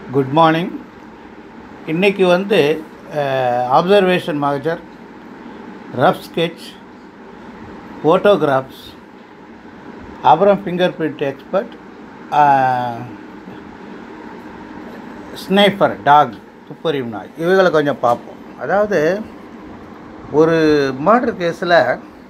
good morning இன்றைக்கி வந்து observation மகஜர் ரஃப் ஸ்கெட்ச் ஃபோட்டோகிராஃப்ஸ் அப்புறம் finger print expert sniffer dog துப்பறியும் நாய் இவைகளை கொஞ்சம் பார்ப்போம் அதாவது ஒரு மர்டர் கேஸில்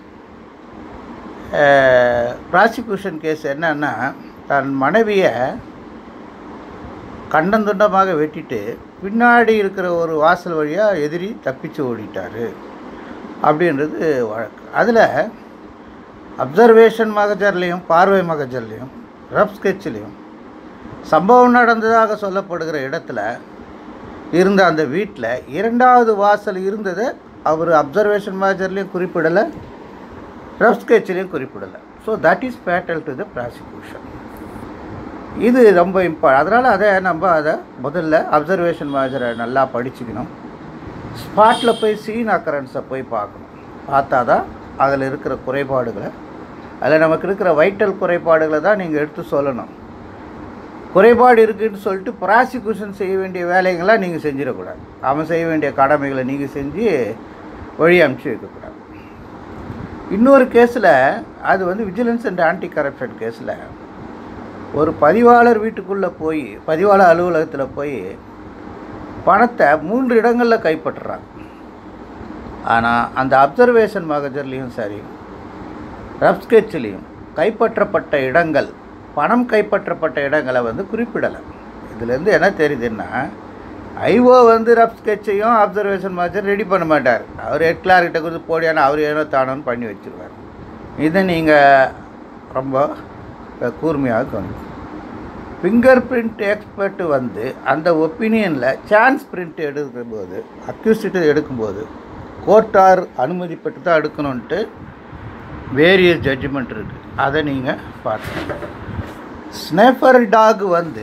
ப்ராசிக்யூஷன் கேஸ் என்னன்னா தன் மனைவியை கண்டந்துண்டமாக வெட்டிட்டு பின்னாடி இருக்கிற ஒரு வாசல் வழியாக எதிரி தப்பிச்சு ஓடிட்டார் அப்படின்றது வழக்கு அதில் அப்சர்வேஷன் மகஜர்லேயும் பார்வை மகஜர்லேயும் ரஃப் ஸ்கெட்ச்லேயும் சம்பவம் நடந்ததாக சொல்லப்படுகிற இடத்துல இருந்த அந்த வீட்டில் இரண்டாவது வாசல் இருந்ததை அவர் அப்சர்வேஷன் மகஜர்லேயும் குறிப்பிடலை ரஃப் ஸ்கெட்ச்லேயும் குறிப்பிடலை so that is fatal to the prosecution இது ரொம்ப இம்பார்ட் அதனால் அதை நம்ம அதை முதல்ல அப்சர்வேஷன் மேஜரை நல்லா படிச்சுக்கணும் ஸ்பாட்டில் போய் சீன் அக்கரன்ஸை போய் பார்க்கணும் பார்த்தா தான் அதில் இருக்கிற குறைபாடுகளை அதில் நமக்கு இருக்கிற வைட்டல் குறைபாடுகளை தான் நீங்கள் எடுத்து சொல்லணும் குறைபாடு இருக்குதுன்னு சொல்லிட்டு ப்ராசிக்யூஷன் செய்ய வேண்டிய வேலைகள்லாம் நீங்கள் செஞ்சிடக்கூடாது அவன் செய்ய வேண்டிய கடமைகளை நீங்கள் செஞ்சு வழி அனுப்பிச்சி வைக்கக்கூடாது இன்னொரு கேஸில் அது வந்து விஜிலன்ஸ் அண்ட் ஆன்டி கரப்ஷன் கேஸில் ஒரு பதிவாளர் வீட்டுக்குள்ளே போய் பதிவாளர் அலுவலகத்தில் போய் பணத்தை மூன்று இடங்களில் கைப்பற்றுறாங்க ஆனால் அந்த அப்சர்வேஷன் மகஜர்லேயும் சரி ரஃப் ஸ்கெட்ச்லேயும் கைப்பற்றப்பட்ட இடங்கள் பணம் கைப்பற்றப்பட்ட இடங்களை வந்து குறிப்பிடலை இதுலேருந்து என்ன தெரியுதுன்னா ஐஓ வந்து ரஃப் ஸ்கெட்சையும் அப்சர்வேஷன் மகஜர் ரெடி பண்ண மாட்டார் அவர் ஹெட் கிளார்கிட்ட கொடுத்து போடியான அவர் ஏனோ தானோன்னு பண்ணி வச்சுருவார் இதை நீங்கள் ரொம்ப கூர்மையாக கவனிக்கும் ஃபிங்கர் பிரிண்ட் எக்ஸ்பர்ட் வந்து அந்த ஒப்பீனியனில் சான்ஸ் பிரிண்ட் எடுக்கும்போது அக்யூஸ்டிட்டு எடுக்கும்போது கோர்ட்டார் அனுமதி பெற்று தான் எடுக்கணுன்ட்டு வேரியஸ் ஜட்ஜ்மெண்ட் இருக்குது அதை நீங்கள் பார்த்துக்கணும் ஸ்னேஃபர் டாக் வந்து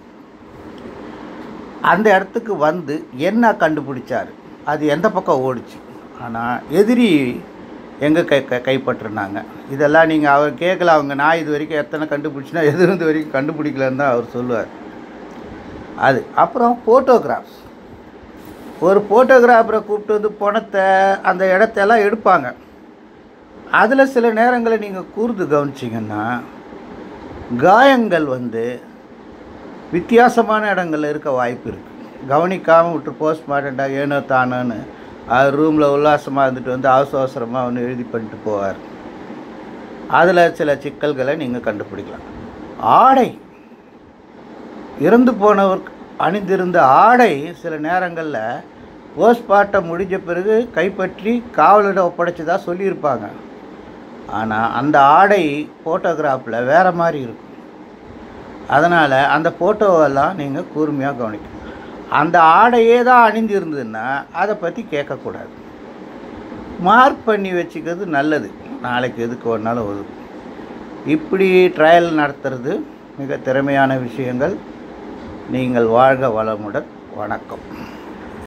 அந்த இடத்துக்கு வந்து என்ன கண்டுபிடிச்சார் அது எந்த பக்கம் ஓடிச்சு ஆனால் எதிரி எங்கே கை கை கைப்பற்றினாங்க இதெல்லாம் நீங்கள் அவர் கேட்கல அவங்க நான் இது வரைக்கும் எத்தனை கண்டுபிடிச்சினா எது வந்து வரைக்கும் கண்டுபிடிக்கலன்னு தான் அவர் சொல்லுவார் அது அப்புறம் ஃபோட்டோகிராஃப்ஸ் ஒரு ஃபோட்டோகிராஃபரை கூப்பிட்டு வந்து பணத்தை அந்த இடத்தெல்லாம் எடுப்பாங்க அதில் சில நேரங்களில் நீங்கள் கூர்ந்து கவனிச்சிங்கன்னா காயங்கள் வந்து வித்தியாசமான இடங்களில் இருக்க வாய்ப்பு இருக்குது கவனிக்காமல் விட்டு போஸ்ட்மார்ட்டம்டாக ஏனோ தானோன்னு அவர் ரூமில் உல்லாசமாக இருந்துட்டு வந்து அவசர அவசரமாக ஒன்று எழுதி பண்ணிட்டு போவார் அதில் சில சிக்கல்களை நீங்கள் கண்டுபிடிக்கலாம் ஆடை இறந்து போனவர் அணிந்திருந்த ஆடை சில நேரங்களில் போஸ்ட்மார்ட்டம் முடிஞ்ச பிறகு கைப்பற்றி காவலிடம் ஒப்படைச்சதாக சொல்லியிருப்பாங்க ஆனால் அந்த ஆடை ஃபோட்டோகிராஃபில் வேறு மாதிரி இருக்கும் அதனால் அந்த ஃபோட்டோவெல்லாம் நீங்கள் கூர்மையாக கவனிக்கணும் அந்த ஆடையே தான் அணிந்திருந்ததுன்னா அதை பற்றி கேட்கக்கூடாது மார்க் பண்ணி வச்சுக்கிறது நல்லது நாளைக்கு எதுக்கு வேணாலும் உதவும் இப்படி ட்ரையல் நடத்துறது மிக திறமையான விஷயங்கள் நீங்கள் வாழ்க வளமுடன் வணக்கம்